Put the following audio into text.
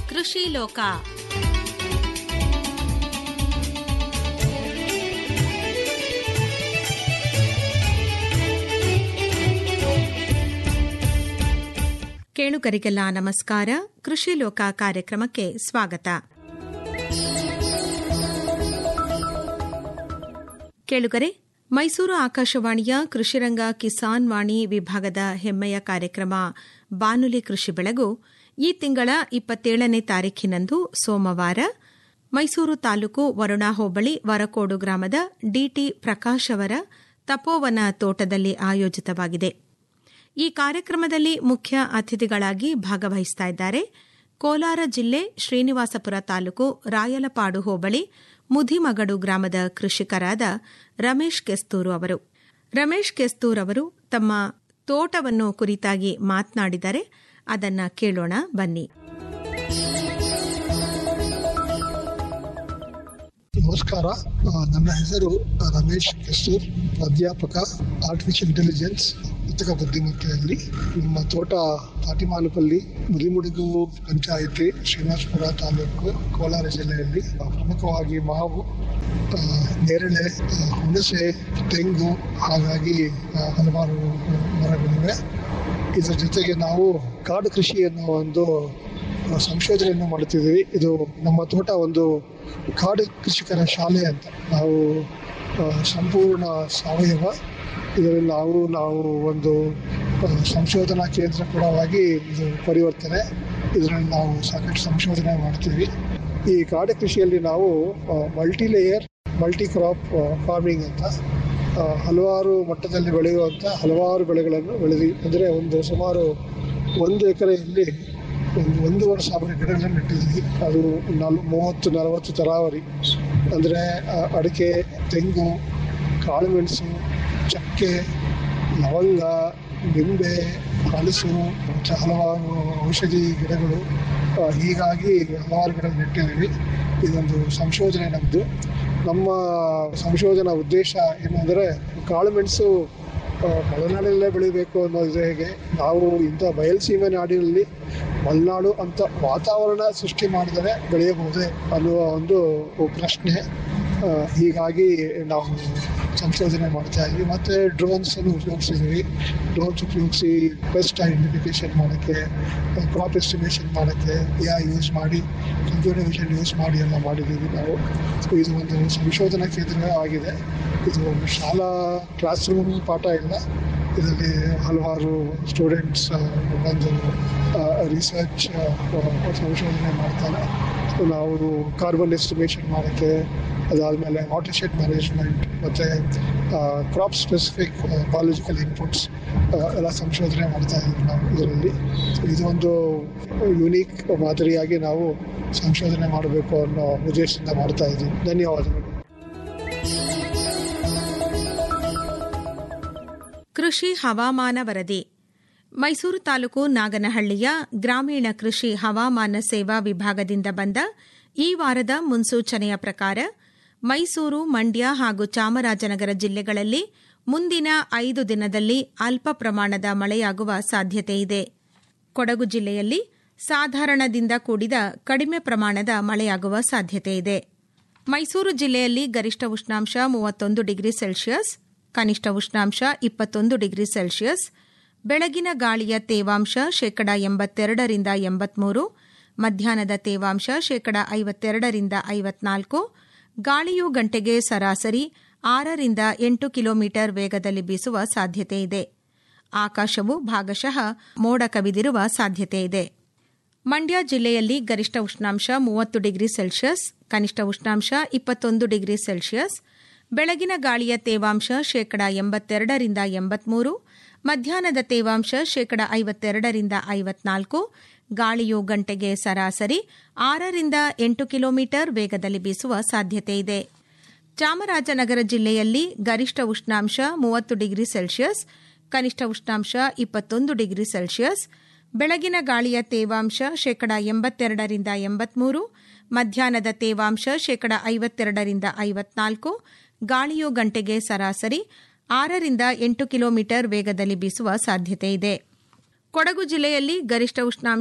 ಕೃಷಿ ಲೋಕ ಕೇಳುಗರಿಗೆಲ್ಲ ನಮಸ್ಕಾರ ಕೃಷಿ ಲೋಕ ಕಾರ್ಯಕ್ರಮಕ್ಕೆ ಸ್ವಾಗತ ಕೇಳುಗರೆ ಮೈಸೂರು ಆಕಾಶವಾಣಿಯ ಕೃಷಿರಂಗ ಕಿಸಾನ್ ವಾಣಿ ವಿಭಾಗದ ಹೆಮ್ಮೆಯ ಕಾರ್ಯಕ್ರಮ ಬಾನುಲಿ ಕೃಷಿ ಬೆಳಗು ಈ ತಿಂಗಳ ಇಪ್ಪತ್ತೇಳನೇ ತಾರೀಖಿನಂದು ಸೋಮವಾರ ಮೈಸೂರು ತಾಲೂಕು ವರುಣಾ ಹೋಬಳಿ ವರಕೋಡು ಗ್ರಾಮದ ಡಿಟಿ ಪ್ರಕಾಶ್ ಅವರ ತಪೋವನ ತೋಟದಲ್ಲಿ ಆಯೋಜಿತವಾಗಿದೆ ಈ ಕಾರ್ಯಕ್ರಮದಲ್ಲಿ ಮುಖ್ಯ ಅತಿಥಿಗಳಾಗಿ ಭಾಗವಹಿಸ್ತಾ ಇದ್ದಾರೆ ಕೋಲಾರ ಜಿಲ್ಲೆ ಶ್ರೀನಿವಾಸಪುರ ತಾಲೂಕು ರಾಯಲಪಾಡು ಹೋಬಳಿ ಮುಧಿಮಗಡು ಗ್ರಾಮದ ಕೃಷಿಕರಾದ ರಮೇಶ್ ಕೆಸ್ತೂರು ಅವರು ರಮೇಶ್ ಕೆಸ್ತೂರ್ ಅವರು ತಮ್ಮ ತೋಟವನ್ನು ಕುರಿತಾಗಿ ಮಾತನಾಡಿದರೆ ಅದನ್ನ ಕೇಳೋಣ ಬನ್ನಿ ನಮಸ್ಕಾರ ಆ, ನನ್ನ ಹೆಸರು ರಮೇಶ್ ಕೆಸ್ತೂರ್ ಪ್ರಾಧ್ಯಾಪಕ ಆರ್ಟಿಫಿಷಿಯಲ್ ಇಂಟೆಲಿಜೆನ್ಸ್ ಕೃತಕ ಬುದ್ಧಿಮತ್ತೆಯಲ್ಲಿ ನಮ್ಮ ತೋಟ ತಾಟಿಮಾಲುಪಲ್ಲಿ ಮುದಿಮುಡುಗು ಪಂಚಾಯಿತಿ ಶ್ರೀನಿವಾಸಪುರ ತಾಲೂಕು ಕೋಲಾರ ಜಿಲ್ಲೆಯಲ್ಲಿ ಆ, ಪ್ರಮುಖವಾಗಿ ಮಾವು ಆ, ನೇರಳೆ ಆ, ಹುಣಸೆ ತೆಂಗು ಹಾಗಾಗಿ ಆ, ಹಲವಾರು ಮರಗಳಿವೆ ಇದರ ಜೊತೆಗೆ ನಾವು ಕಾಡು ಕೃಷಿ ಅನ್ನೋ ಒಂದು ಆ, ಸಂಶೋಧನೆಯನ್ನು ಮಾಡುತ್ತಿದ್ದೀವಿ ಇದು ನಮ್ಮ ತೋಟ ಒಂದು ಕಾಡು ಕೃಷಿಕರ ಶಾಲೆ ಅಂತ ನಾವು ಆ, ಸಂಪೂರ್ಣ ಸಾವಯವ ಇದರಲ್ಲಿ ನಾವು ನಾವು ಒಂದು ಆ, ಸಂಶೋಧನಾ ಕೇಂದ್ರ ಕೂಡವಾಗಿ ಇದು ಪರಿವರ್ತನೆ ಇದರಲ್ಲಿ ನಾವು ಸಾಕಷ್ಟು ಸಂಶೋಧನೆ ಮಾಡ್ತೀವಿ ಈ ಕಾಡು ಕೃಷಿಯಲ್ಲಿ ನಾವು multi layer multi crop farming ಅಂತ ಆ, ಹಲವಾರು ಮಟ್ಟದಲ್ಲಿ ಬೆಳೆಯುವಂಥ ಹಲವಾರು ಬೆಳೆಗಳನ್ನು ಬೆಳೆದಿ ಅಂದರೆ ಒಂದು ಸುಮಾರು ಒಂದು ಎಕರೆಯಲ್ಲಿ ಒಂದು ಒಂದೂವರೆ ಸಾವಿರ ಗಿಡಗಳನ್ನು ನೆಟ್ಟಿದ್ವಿ ಅದು ನಲ್ ಮೂವತ್ತು ನಲವತ್ತು ತರಾವರಿ ಅಂದರೆ ಅಡಿಕೆ ತೆಂಗು ಕಾಳುಮೆಣಸು ಚಕ್ಕೆ ಲವಂಗ ನಿಂಬೆ ಹಲಸು ಮತ್ತು ಹಲವಾರು ಔಷಧಿ ಗಿಡಗಳು ಆ, ಹೀಗಾಗಿ ಹಲವಾರು ಗಿಡ ನೆಟ್ಟಿದ್ದೀವಿ ಇದೊಂದು ಸಂಶೋಧನೆ ನಮ್ಮದು ನಮ್ಮ ಸಂಶೋಧನಾ ಉದ್ದೇಶ ಏನಂದರೆ ಕಾಳುಮೆಣಸು ಆ, ಮಲೆನಾಡಲ್ಲೇ ಬೆಳಿಬೇಕು ಅನ್ನೋದು ಹೇಗೆ ನಾವು ಇಂಥ ಬಯಲುಸೀಮೆ ನಾಡಿನಲ್ಲಿ ಮಲೆನಾಡು ಅಂತ ವಾತಾವರಣ ಸೃಷ್ಟಿ ಮಾಡಿದರೆ ಬೆಳೆಯಬಹುದೇ ಅನ್ನುವ ಒಂದು ಪ್ರಶ್ನೆ ಆ, ಹೀಗಾಗಿ ನಾವು ಸಂಶೋಧನೆ ಮಾಡ್ತಾ ಇದ್ವಿ ಮತ್ತು ಡ್ರೋನ್ಸ್ ಅನ್ನು ಉಪಯೋಗಿಸಿದ್ವಿ ಡ್ರೋನ್ಸ್ ಉಪಯೋಗಿಸಿ ಪೆಸ್ಟ್ ಐಡೆಂಟಿಫಿಕೇಶನ್ ಮಾಡೋಕ್ಕೆ ಕ್ರಾಪ್ ಎಸ್ಟಿಮೇಷನ್ ಮಾಡೋಕ್ಕೆ ಯಾ ಯೂಸ್ ಮಾಡಿ ಕಂಪ್ಯೂಟರ್ ವಿಷನ್ ಯೂಸ್ ಮಾಡಿ ಎಲ್ಲ ಮಾಡಿದ್ದೀವಿ ನಾವು ಸೊ ಇದು ಒಂದು ಸಂಶೋಧನಾ ಕೇಂದ್ರ ಆಗಿದೆ ಇದು ಒಂದು ಶಾಲಾ ಕ್ಲಾಸ್ ರೂಮ್ ಪಾಠ ಇಲ್ಲ ಇದರಲ್ಲಿ ಹಲವಾರು ಸ್ಟೂಡೆಂಟ್ಸ್ ಬಂದು ರಿಸರ್ಚ್ ಸಂಶೋಧನೆ ಮಾಡ್ತಾರೆ ಸೊ ನಾವು ಕಾರ್ಬನ್ ಎಸ್ಟಿಮೇಷನ್ ಮಾಡೋಕ್ಕೆ ಅದಾದಮೇಲೆ ವಾಟರ್ಶೆಡ್ ಮ್ಯಾನೇಜ್ಮೆಂಟ್ ಮತ್ತು ಕ್ರಾಪ್ ಸ್ಪೆಸಿಫಿಕ್ ಬಾಯೋಲಜಿಕಲ್ ಇನ್ಪುಟ್ಸ್ ಎಲ್ಲ ಸಂಶೋಧನೆ ಮಾಡ್ತಾ ಇದ್ದೀವಿ ನಾವು ಇದರಲ್ಲಿ ಸೊ ಇದು ಒಂದು ಯುನೀಕ್ ಮಾದರಿಯಾಗಿ ನಾವು ಸಂಶೋಧನೆ ಮಾಡಬೇಕು ಅನ್ನೋ ಉದ್ದೇಶದಿಂದ ಮಾಡ್ತಾ ಇದ್ದೀವಿ ಧನ್ಯವಾದಗಳು ಕೃಷಿ ಹವಾಮಾನ ವರದಿ ಮೈಸೂರು ತಾಲೂಕು ನಾಗನಹಳ್ಳಿಯ ಗ್ರಾಮೀಣ ಕೃಷಿ ಹವಾಮಾನ ಸೇವಾ ವಿಭಾಗದಿಂದ ಬಂದ ಈ ವಾರದ ಮುನ್ಸೂಚನೆಯ ಪ್ರಕಾರ ಮೈಸೂರು ಮಂಡ್ಯ ಹಾಗೂ ಚಾಮರಾಜನಗರ ಜಿಲ್ಲೆಗಳಲ್ಲಿ ಮುಂದಿನ ಐದು ದಿನದಲ್ಲಿ ಅಲ್ಪ ಪ್ರಮಾಣದ ಮಳೆಯಾಗುವ ಸಾಧ್ಯತೆಯಿದೆ ಕೊಡಗು ಜಿಲ್ಲೆಯಲ್ಲಿ ಸಾಧಾರಣದಿಂದ ಕೂಡಿದ ಕಡಿಮೆ ಪ್ರಮಾಣದ ಮಳೆಯಾಗುವ ಸಾಧ್ಯತೆಯಿದೆ ಮೈಸೂರು ಜಿಲ್ಲೆಯಲ್ಲಿ ಗರಿಷ್ಠ ಉಷ್ಣಾಂಶ ಮೂವತ್ತೊಂದು ಡಿಗ್ರಿ ಸೆಲ್ಸಿಯಸ್ ಕನಿಷ್ಠ ಉಷ್ಣಾಂಶ ಇಪ್ಪತ್ತೊಂದು ಡಿಗ್ರಿ ಸೆಲ್ಸಿಯಸ್ ಬೆಳಗಿನ ಗಾಳಿಯ ತೇವಾಂಶ ಶೇಕಡ ಎಂಬತ್ತೆರಡರಿಂದ ಎಂಬತ್ಮೂರು ಮಧ್ಯಾಹ್ನದ ತೇವಾಂಶ ಶೇಕಡ ಐವತ್ತೆರಡರಿಂದ ಐವತ್ನಾಲ್ಕು ಗಾಳಿಯು ಗಂಟೆಗೆ ಸರಾಸರಿ ಆರರಿಂದ ಎಂಟು ಕಿಲೋಮೀಟರ್ ವೇಗದಲ್ಲಿ ಬೀಸುವ ಸಾಧ್ಯತೆಯಿದೆ ಆಕಾಶವು ಭಾಗಶಃ ಮೋಡ ಕವಿದಿರುವ ಸಾಧ್ಯತೆಯಿದೆ ಮಂಡ್ಯ ಜಿಲ್ಲೆಯಲ್ಲಿ ಗರಿಷ್ಠ ಉಷ್ಣಾಂಶ ಮೂವತ್ತು ಡಿಗ್ರಿ ಸೆಲ್ಸಿಯಸ್ ಕನಿಷ್ಠ ಉಷ್ಣಾಂಶ ಇಪ್ಪತ್ತೊಂದು ಡಿಗ್ರಿ ಸೆಲ್ಸಿಯಸ್ ಬೆಳಗಿನ ಗಾಳಿಯ ತೇವಾಂಶ ಶೇಕಡ ಎಂಬತ್ತೆರಡರಿಂದ ಎಂಬತ್ಮೂರು ಮಧ್ಯಾಹ್ನದ ತೇವಾಂಶ ಶೇಕಡ ಐವತ್ತೆರಡರಿಂದ ಐವತ್ನಾಲ್ಕು ಗಾಳಿಯು ಗಂಟೆಗೆ ಸರಾಸರಿ ಆರರಿಂದ ಎಂಟು ಕಿಲೋಮೀಟರ್ ವೇಗದಲ್ಲಿ ಬೀಸುವ ಸಾಧ್ಯತೆಯಿದೆ ಚಾಮರಾಜನಗರ ಜಿಲ್ಲೆಯಲ್ಲಿ ಗರಿಷ್ಠ ಉಷ್ಣಾಂಶ ಮೂವತ್ತು ಡಿಗ್ರಿ ಸೆಲ್ಸಿಯಸ್ ಕನಿಷ್ಠ ಉಷ್ಣಾಂಶ ಇಪ್ಪತ್ತೊಂದು ಡಿಗ್ರಿ ಸೆಲ್ಸಿಯಸ್ ಬೆಳಗಿನ ಗಾಳಿಯ ತೇವಾಂಶ ಶೇಕಡ ಎಂಬತ್ತೆರಡರಿಂದ ಎಂಬತ್ಮೂರು ಮಧ್ಯಾಹ್ನದ ತೇವಾಂಶ ಶೇಕಡ ಐವತ್ತೆರಡರಿಂದ ಐವತ್ನಾಲ್ಕು ಗಾಳಿಯು ಗಂಟೆಗೆ ಸರಾಸರಿ ಆರರಿಂದ ಎಂಟು ಕಿಲೋಮೀಟರ್ ವೇಗದಲ್ಲಿ ಬೀಸುವ ಸಾಧ್ಯತೆಯಿದೆ ಕೊಡಗು ಜಿಲ್ಲೆಯಲ್ಲಿ ಗರಿಷ್ಠ ಉಷ್ಣಾಂಶ